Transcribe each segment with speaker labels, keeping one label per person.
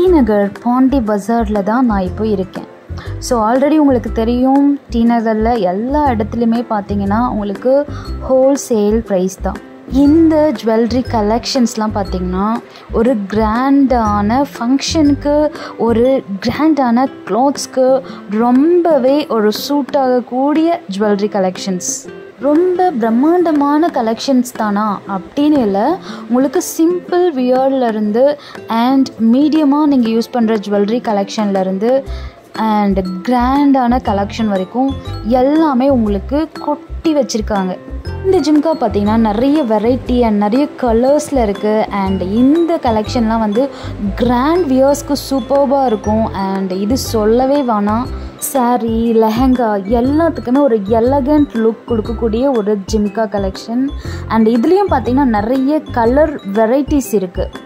Speaker 1: நகர் பாண்டி பஜாரில் தான் நான் இப்போ இருக்கேன் ஸோ ஆல்ரெடி உங்களுக்கு தெரியும் டி நகரில் எல்லா இடத்துலையுமே பார்த்தீங்கன்னா உங்களுக்கு ஹோல்சேல் ப்ரைஸ் தான் இந்த ஜுவல்லரி கலெக்ஷன்ஸ்லாம் பார்த்தீங்கன்னா ஒரு கிராண்டான ஃபங்க்ஷனுக்கு ஒரு கிராண்டான க்ளாத்ஸ்க்கு ரொம்பவே ஒரு சூட் ஆகக்கூடிய ஜுவல்லரி கலெக்ஷன்ஸ் ரொம்ப பிரம்மாண்டமான கலெக்ஷன்ஸ் தானா அப்படின்னு இல்லை உங்களுக்கு சிம்பிள் வியர்லேருந்து அண்ட் மீடியமாக நீங்கள் யூஸ் பண்ணுற ஜுவல்லரி கலெக்ஷன்லேருந்து அண்ட் கிராண்டான கலெக்ஷன் வரைக்கும் எல்லாமே உங்களுக்கு கொட்டி வச்சுருக்காங்க இந்த ஜிம்கா பார்த்தீங்கன்னா நிறைய வெரைட்டி அண்ட் நிறைய கலர்ஸில் இருக்குது அண்ட் இந்த கலெக்ஷன்லாம் வந்து கிராண்ட் வியர்ஸ்க்கு சூப்பர்பாக இருக்கும் அண்ட் இது சொல்லவே வேணாம் சாரீ லெஹங்கா எல்லாத்துக்குமே ஒரு எலகண்ட் லுக் கொடுக்கக்கூடிய ஒரு ஜிம்கா கலெக்ஷன் அண்ட் இதுலேயும் பார்த்தீங்கன்னா நிறைய கலர் வெரைட்டிஸ் இருக்குது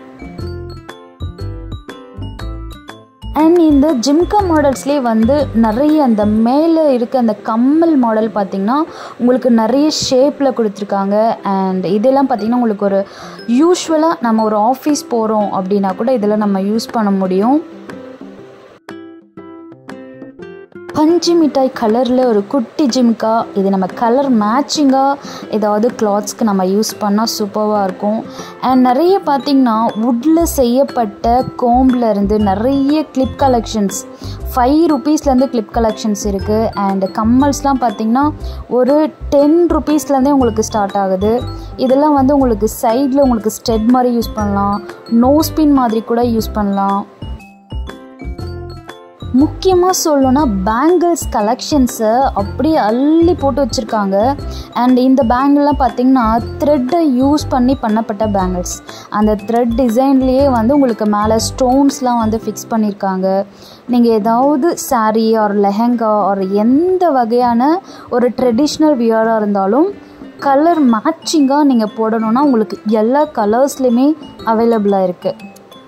Speaker 1: அண்ட் இந்த ஜிம்கா மாடல்ஸ்லேயே வந்து நிறைய அந்த மேலே இருக்க அந்த கம்மல் மாடல் பார்த்திங்கன்னா உங்களுக்கு நிறைய ஷேப்பில் கொடுத்துருக்காங்க அண்ட் இதெல்லாம் பார்த்திங்கன்னா உங்களுக்கு ஒரு யூஸ்வலாக நம்ம ஒரு ஆஃபீஸ் போகிறோம் அப்படின்னா கூட இதில் நம்ம யூஸ் பண்ண முடியும் பஞ்சு மிட்டாய் கலரில் ஒரு குட்டி ஜிம்கா இது நம்ம கலர் மேட்சிங்காக ஏதாவது கிளாத்ஸ்க்கு நம்ம யூஸ் பண்ணால் சூப்பராக இருக்கும் அண்ட் நிறைய பார்த்திங்கன்னா வுட்டில் செய்யப்பட்ட கோம்பில் இருந்து நிறைய கிளிப் கலெக்ஷன்ஸ் ஃபைவ் ருபீஸ்லேருந்து கிளிப் கலெக்ஷன்ஸ் இருக்குது அண்ட் கம்மல்ஸ்லாம் பார்த்திங்கன்னா ஒரு டென் ருபீஸ்லேருந்தே உங்களுக்கு ஸ்டார்ட் ஆகுது இதெல்லாம் வந்து உங்களுக்கு சைடில் உங்களுக்கு ஸ்டெட் மாதிரி யூஸ் பண்ணலாம் நோஸ்பின் மாதிரி கூட யூஸ் பண்ணலாம் முக்கியமாக சொல்லணும்னா பேங்கிள்ஸ் கலெக்ஷன்ஸை அப்படியே அள்ளி போட்டு வச்சுருக்காங்க அண்ட் இந்த பேங்கிள்லாம் பார்த்திங்கன்னா த்ரெட்டை யூஸ் பண்ணி பண்ணப்பட்ட பேங்கிள்ஸ் அந்த த்ரெட் டிசைன்லேயே வந்து உங்களுக்கு மேலே ஸ்டோன்ஸ்லாம் வந்து ஃபிக்ஸ் பண்ணியிருக்காங்க நீங்கள் ஏதாவது சாரீ ஆர் லெஹங்கா ஆர் எந்த வகையான ஒரு ட்ரெடிஷ்னல் வியராக இருந்தாலும் கலர் மேட்சிங்காக நீங்கள் போடணுன்னா உங்களுக்கு எல்லா கலர்ஸ்லேயுமே அவைலபிளாக இருக்குது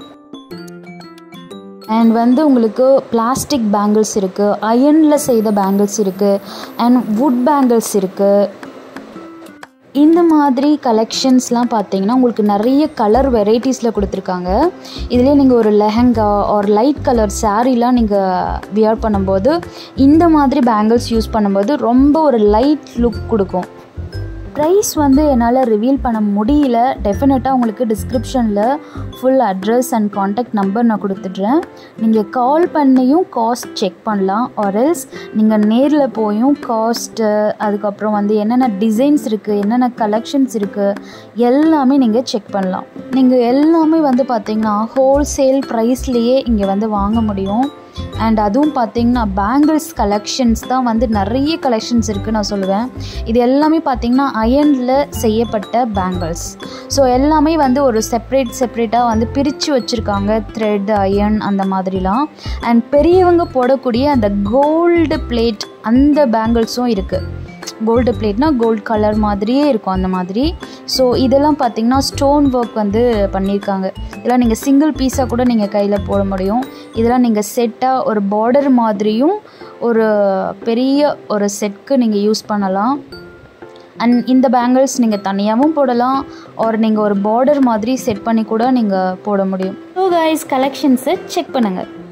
Speaker 1: அண்ட் வந்து உங்களுக்கு பிளாஸ்டிக் பேங்கிள்ஸ் இருக்குது அயனில் செய்த பேங்கிள்ஸ் இருக்குது அண்ட் வுட் பேங்கிள்ஸ் இருக்குது இந்த மாதிரி கலெக்ஷன்ஸ்லாம் பார்த்தீங்கன்னா உங்களுக்கு நிறைய கலர் வெரைட்டிஸில் கொடுத்துருக்காங்க இதுலேயே நீங்கள் ஒரு லெஹங்கா ஆர் லைட் கலர் சாரீலாம் நீங்கள் வியர் பண்ணும்போது இந்த மாதிரி பேங்கிள்ஸ் யூஸ் பண்ணும்போது ரொம்ப ஒரு லைட் லுக் கொடுக்கும் ப்ரைஸ் வந்து என்னால் ரிவீல் பண்ண முடியல டெஃபினட்டாக உங்களுக்கு டிஸ்கிரிப்ஷனில் full address and contact number நான் கொடுத்துட்றேன் நீங்கள் கால் பண்ணியும் காஸ்ட் செக் பண்ணலாம் ஆர்எல்ஸ் நீங்கள் நேரில் போயும் காஸ்ட்டு அதுக்கப்புறம் வந்து என்னென்ன டிசைன்ஸ் இருக்குது என்னென்ன கலெக்ஷன்ஸ் இருக்குது எல்லாமே நீங்கள் செக் பண்ணலாம் நீங்கள் எல்லாமே வந்து பார்த்திங்கன்னா ஹோல்சேல் ப்ரைஸ்லேயே இங்கே வந்து வாங்க முடியும் அண்ட் அதுவும் பார்த்தீங்கன்னா பேங்கிள்ஸ் கலெக்ஷன்ஸ் தான் வந்து நிறைய கலெக்ஷன்ஸ் இருக்குது நான் சொல்லுவேன் இது எல்லாமே பார்த்தீங்கன்னா அயனில் செய்யப்பட்ட பேங்கிள்ஸ் ஸோ எல்லாமே வந்து ஒரு செப்ரேட் செப்ரேட்டாக வந்து பிரித்து வச்சுருக்காங்க த்ரெட் அயன் அந்த மாதிரிலாம் அண்ட் பெரியவங்க போடக்கூடிய அந்த கோல்டு பிளேட் அந்த பேங்கிள்ஸும் இருக்குது கோல்டு பிளேட்னா கோல்டு கலர் மாதிரியே இருக்கும் அந்த மாதிரி ஸோ இதெல்லாம் பார்த்திங்கன்னா ஸ்டோன் ஒர்க் வந்து பண்ணியிருக்காங்க இதெல்லாம் நீங்கள் சிங்கிள் பீஸாக கூட நீங்கள் கையில் போட முடியும் இதெல்லாம் நீங்கள் செட்டாக ஒரு பார்டர் மாதிரியும் ஒரு பெரிய ஒரு செட்க்கு நீங்கள் யூஸ் பண்ணலாம் அண்ட் இந்த பேங்கிள்ஸ் நீங்கள் தனியாகவும் போடலாம் ஒரு நீங்கள் ஒரு பார்டர் மாதிரி செட் பண்ணி கூட நீங்கள் போட முடியும் ஸோ கைஸ் கலெக்ஷன்ஸை செக் பண்ணுங்கள்